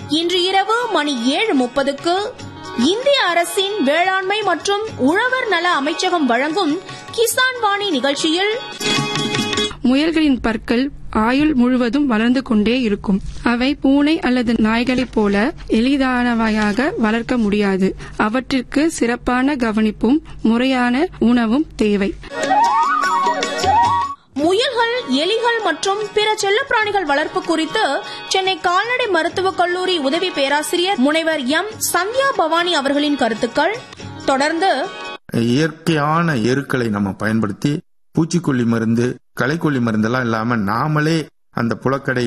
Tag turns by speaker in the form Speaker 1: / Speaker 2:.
Speaker 1: இன்று இரவு மணி ஏழு முப்பதுக்கு இந்திய அரசின் வேளாண்மை மற்றும் உழவர் நல அமைச்சகம் வழங்கும் கிசான் வாணி நிகழ்ச்சியில்
Speaker 2: முயல்களின் பற்கள் ஆயுள் முழுவதும் வளர்ந்து கொண்டே இருக்கும் அவை பூனை அல்லது நாய்களைப் போல எளிதானவையாக வளர்க்க முடியாது அவற்றிற்கு சிறப்பான கவனிப்பும் முறையான உணவும் தேவை
Speaker 1: முயல்கள் எலிகள் மற்றும் பிற செல்லப்பிராணிகள் வளர்ப்பு குறித்து சென்னை கால்நடை மருத்துவக் கல்லூரி உதவி பேராசிரியர் முனைவர் எம் சந்தியா பவானி அவர்களின் கருத்துக்கள் தொடர்ந்து
Speaker 3: இயற்கையான எருக்களை நம்ம பயன்படுத்தி பூச்சிக்கொல்லி மருந்து களைக்கொல்லி மருந்தெல்லாம் இல்லாம நாமளே அந்த புலக்கடை